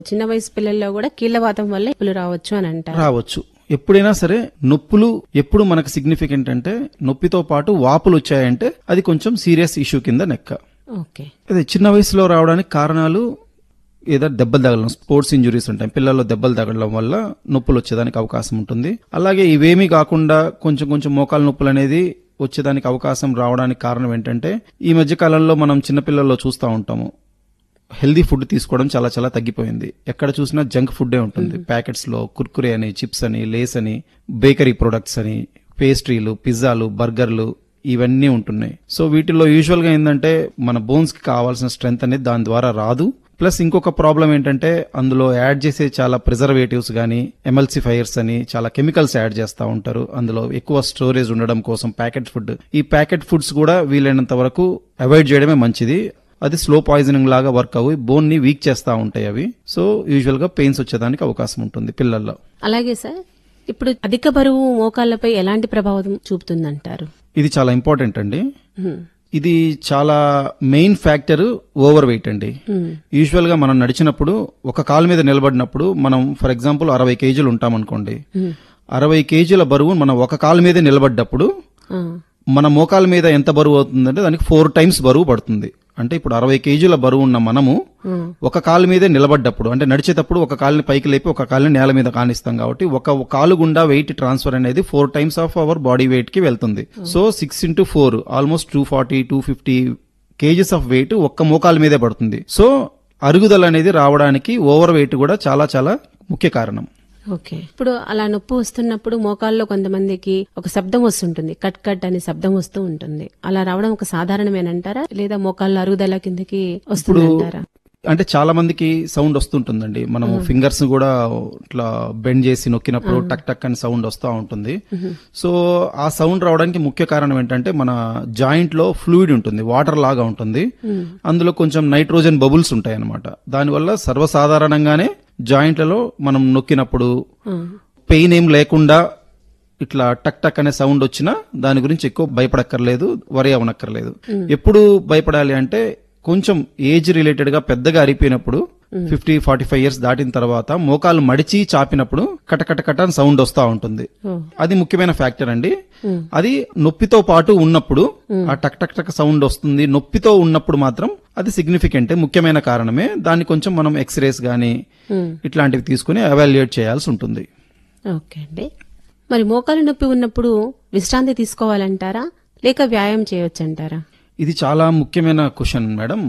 చిన్న వయసు పిల్లల్లో కూడా కీళ్లవాతం వల్ల నొప్పులు రావచ్చు అని అంటారు రావచ్చు ఎప్పుడైనా సరే నొప్పులు ఎప్పుడు మనకు సిగ్నిఫికెంట్ అంటే నొప్పితో పాటు వాపులు వచ్చాయంటే అది కొంచెం సీరియస్ ఇష్యూ కింద నెక్క ఓకే అదే చిన్న వయసులో రావడానికి కారణాలు ఏదో దెబ్బలు తగలడం స్పోర్ట్స్ ఇంజురీస్ ఉంటాయి పిల్లల్లో దెబ్బలు తగలడం వల్ల నొప్పులు వచ్చేదానికి అవకాశం ఉంటుంది అలాగే ఇవేమీ కాకుండా కొంచెం కొంచెం మోకాలు నొప్పులు అనేది వచ్చేదానికి అవకాశం రావడానికి కారణం ఏంటంటే ఈ మధ్య కాలంలో మనం చిన్నపిల్లల్లో చూస్తూ ఉంటాము హెల్దీ ఫుడ్ తీసుకోవడం చాలా చాలా తగ్గిపోయింది ఎక్కడ చూసినా జంక్ ఫుడ్డే ఉంటుంది ప్యాకెట్స్ లో కుర్కురే అని చిప్స్ అని లేస్ అని బేకరీ ప్రొడక్ట్స్ అని పేస్ట్రీలు పిజ్జాలు బర్గర్లు ఇవన్నీ ఉంటున్నాయి సో వీటిల్లో యూజువల్ గా ఏంటంటే మన బోన్స్ కి కావాల్సిన స్ట్రెంత్ అనేది దాని ద్వారా రాదు ప్లస్ ఇంకొక ప్రాబ్లం ఏంటంటే అందులో యాడ్ చేసే చాలా ప్రిజర్వేటివ్స్ గానీ ఎమల్సిఫైయర్స్ అని చాలా కెమికల్స్ యాడ్ చేస్తూ ఉంటారు అందులో ఎక్కువ స్టోరేజ్ ఉండడం కోసం ప్యాకెట్ ఫుడ్ ఈ ప్యాకెట్ ఫుడ్స్ కూడా వీలైనంత వరకు అవాయిడ్ చేయడమే మంచిది అది స్లో పాయిజనింగ్ లాగా వర్క్ అవి బోన్ ని వీక్ చేస్తూ ఉంటాయి అవి సో యూజువల్ గా పెయిన్స్ వచ్చేదానికి అవకాశం ఉంటుంది పిల్లల్లో అలాగే సార్ ఇప్పుడు అధిక బరువు మోకాళ్లపై ఎలాంటి ప్రభావం చూపుతుందంటారు ఇది చాలా ఇంపార్టెంట్ అండి హ్మ్. ఇది చాలా మెయిన్ ఫ్యాక్టర్ ఓవర్ వెయిట్ అండి హ్మ్. యూజువల్ గా మనం నడిచినప్పుడు ఒక కాలు మీద నిలబడినప్పుడు మనం ఫర్ ఎగ్జాంపుల్ అరవై కేజీలు ఉంటాం అనుకోండి హ్మ్. అరవై కేజీల బరువు మనం ఒక కాలు మీదే నిలబడ్డప్పుడు ఆ. మన మోకాల మీద ఎంత బరువు అవుతుందంటే దానికి ఫోర్ టైమ్స్ బరువు పడుతుంది అంటే ఇప్పుడు అరవై కేజీల బరువు ఉన్న మనము హ్మ్. ఒక కాలు మీదే నిలబడ్డప్పుడు అంటే నడిచేటప్పుడు ఒక కాలుని పైకి లేపి ఒక కాలుని నేల మీద కానిస్తాం కాబట్టి ఒక కాలు గుండా వెయిట్ ట్రాన్స్ఫర్ అనేది four times of our body weight కి వెళ్తుంది so six into four almost two forty to fifty kgs of weight ఒక్క మోకాలు మీదే పడుతుంది సో అరుగుదల అనేది రావడానికి ఓవర్ వెయిట్ కూడా చాలా చాలా ముఖ్య కారణం ఓకే ఇప్పుడు అలా నొప్పి వస్తున్నప్పుడు మోకాల్లో కొంతమందికి ఒక శబ్దం వస్తుంటుంది కట్ కట్ అనే శబ్దం వస్తూ ఉంటుంది అలా రావడం ఒక సాధారణమేనంటారా లేదా మోకాళ్ళ అరుగుదల కిందకి వస్తుందంటారా అంటే చాలా మందికి సౌండ్ వస్తుంటుందండి మనము ఫింగర్స్ కూడా ఇట్లా బెండ్ చేసి నొక్కినప్పుడు టక్ టక్ అని సౌండ్ వస్తూ ఉంటుంది సో ఆ సౌండ్ రావడానికి ముఖ్య కారణం ఏంటంటే మన జాయింట్ లో ఫ్లూయిడ్ ఉంటుంది వాటర్ లాగా ఉంటుంది అందులో కొంచెం నైట్రోజన్ బబుల్స్ ఉంటాయి అనమాట దానివల్ల సర్వసాధారణంగానే జాయింట్లలో మనం నొక్కినప్పుడు ఆ. పెయిన్ ఏం లేకుండా ఇట్లా టక్ టక్ అనే సౌండ్ వచ్చినా దాని గురించి ఎక్కువ భయపడక్కర్లేదు వరి అవనక్కర్లేదు ఎప్పుడు భయపడాలి అంటే కొంచెం ఏజ్ రిలేటెడ్ గా పెద్దగా అరిపోయినప్పుడు ఫిఫ్టీ ఫార్టీ ఫైవ్ ఇయర్స్ దాటిన తర్వాత మోకాలు మడిచి చాపినప్పుడు కటకట కట అని సౌండ్ వస్తా ఉంటుంది ఓ. అది ముఖ్యమైన ఫ్యాక్టర్ అండి అది నొప్పితో పాటు ఉన్నప్పుడు ఆ టక్ టక్ టక్ సౌండ్ వస్తుంది నొప్పితో ఉన్నప్పుడు మాత్రం అది సిగ్నిఫికెంట్ ముఖ్యమైన కారణమే దాన్ని కొంచెం మనం ఎక్స్రేస్ గానీ హ్మ్. ఇట్లాంటివి తీసుకుని అవాల్యుయేట్ చేయాల్సి ఉంటుంది ఓకే అండి మరి మోకాలు నొప్పి ఉన్నప్పుడు విశ్రాంతి తీసుకోవాలంటారా లేక వ్యాయామం చేయొచ్చంటారా ఇది చాలా ముఖ్యమైన క్వశ్చన్ మేడం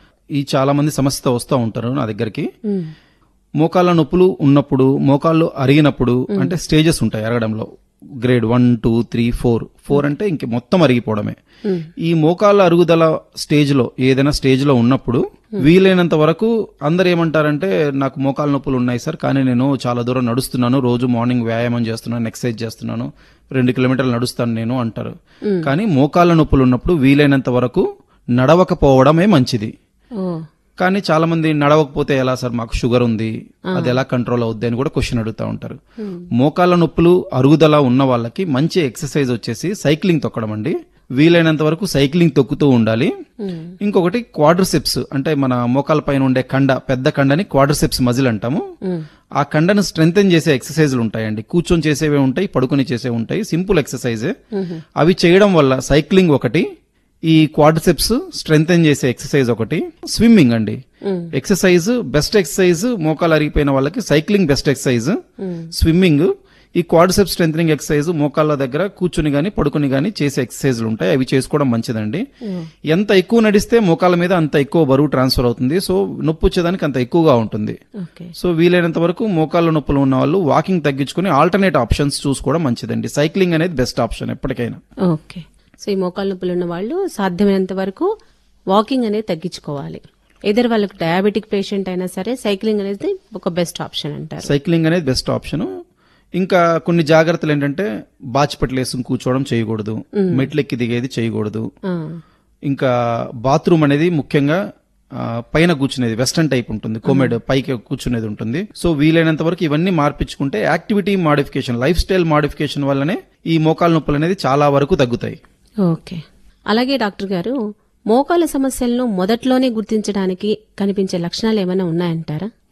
ఈ చాలా మంది సమస్యతో వస్తూ ఉంటారు నా దగ్గరికి హ్మ్. మోకాళ్ళ నొప్పులు ఉన్నప్పుడు మోకాళ్ళు అరిగినప్పుడు అంటే స్టేజెస్ ఉంటాయి అరగడంలో grade one two three four four అంటే ఇంక మొత్తం అరిగిపోవడమే ఈ మోకాళ్ళ అరుగుదల స్టేజ్ లో ఏదైనా స్టేజ్ లో ఉన్నప్పుడు వీలైనంత వరకు అందరు ఏమంటారంటే నాకు మోకాళ్ళ నొప్పులు ఉన్నాయి సార్ కానీ నేను చాలా దూరం నడుస్తున్నాను రోజు మార్నింగ్ వ్యాయామం చేస్తున్నాను ఎక్సర్సైజ్ చేస్తున్నాను రెండు కిలోమీటర్లు నడుస్తాను నేను అంటారు కానీ మోకాళ్ళ నొప్పులు ఉన్నప్పుడు వీలైనంత వరకు నడవకపోవడమే మంచిది ఓ కానీ చాలా మంది నడవకపోతే ఎలా సార్ మాకు షుగర్ ఉంది అది ఎలా కంట్రోల్ అవుద్ది అని కూడా క్వశ్చన్ అడుగుతా ఉంటారు మోకాళ్ళ నొప్పులు అరుగుదల ఉన్న వాళ్ళకి మంచి ఎక్సర్సైజ్ వచ్చేసి సైక్లింగ్ తొక్కడం అండి వీలైనంత వరకు సైక్లింగ్ తొక్కుతూ ఉండాలి ఇంకొకటి క్వాడ్రసెప్స్ అంటే మన మోకాల పైన ఉండే కండ పెద్ద కండని క్వాడ్రసెప్స్ మజిల్ అంటాము ఆ కండను స్ట్రెంగ్తెన్ చేసే ఎక్సర్సైజ్లు ఉంటాయండి కూర్చొని చేసేవి ఉంటాయి పడుకొని చేసేవి ఉంటాయి సింపుల్ ఎక్సర్సైజే అవి చేయడం వల్ల సైక్లింగ్ ఒకటి ఈ క్వాడ్రిసెప్స్ స్ట్రెంగ్తెన్ చేసే ఎక్సర్సైజ్ ఒకటి స్విమ్మింగ్ అండి ఎక్సర్సైజ్ బెస్ట్ ఎక్సర్సైజ్ మోకాలు అరిగిపోయిన వాళ్ళకి సైక్లింగ్ బెస్ట్ ఎక్సర్సైజ్ స్విమ్మింగ్ ఈ క్వాడ్రిసెప్ స్ట్రెంగ్ ఎక్సర్సైజ్ మోకాళ్ళ దగ్గర కూర్చుని గాని పడుకుని గాని చేసే ఎక్సర్సైజ్లు ఉంటాయి అవి చేసుకోవడం మంచిదండి ఎంత ఎక్కువ నడిస్తే మోకాళ్ళ మీద అంత ఎక్కువ బరువు ట్రాన్స్ఫర్ అవుతుంది సో నొప్పి వచ్చేదానికి అంత ఎక్కువగా ఉంటుంది ఓకే సో వీలైనంత వరకు మోకాళ్ళ నొప్పులు ఉన్న వాళ్ళు వాకింగ్ తగ్గించుకుని ఆల్టర్నేట్ ఆప్షన్స్ చూసుకోవడం మంచిదండి సైక్లింగ్ అనేది బెస్ట్ ఆప్షన్ ఎప్పటికైనా ఓకే సో ఈ మోకాలు నొప్పులు ఉన్న వాళ్ళు సాధ్యమైనంత వరకు వాకింగ్ అనేది తగ్గించుకోవాలి ఎదర్ వాళ్ళకి డయాబెటిక్ పేషెంట్ అయినా సరే సైక్లింగ్ అనేది ఒక బెస్ట్ ఆప్షన్ అంటారు సైక్లింగ్ అనేది బెస్ట్ ఆప్షన్ ఇంకా కొన్ని జాగ్రత్తలు ఏంటంటే బాచిపట్లు వేసుకుని కూర్చోవడం చేయకూడదు మెట్లెక్కి దిగేది చేయకూడదు ఆ, ఇంకా బాత్రూమ్ అనేది ముఖ్యంగా ఆ, పైన కూర్చునేది వెస్టర్న్ టైప్ ఉంటుంది కోమెడ్ పైకి కూర్చునేది ఉంటుంది సో వీలైనంత వరకు ఇవన్నీ మార్పించుకుంటే activity modification lifestyle modification వల్లనే ఈ మోకాలు నొప్పులు అనేది చాలా వరకు తగ్గుతాయి ఓకే అలాగే డాక్టర్ గారు మోకాల సమస్యలను మొదట్లోనే గుర్తించడానికి కనిపించే లక్షణాలు ఏమైనా ఉన్నాయంటారా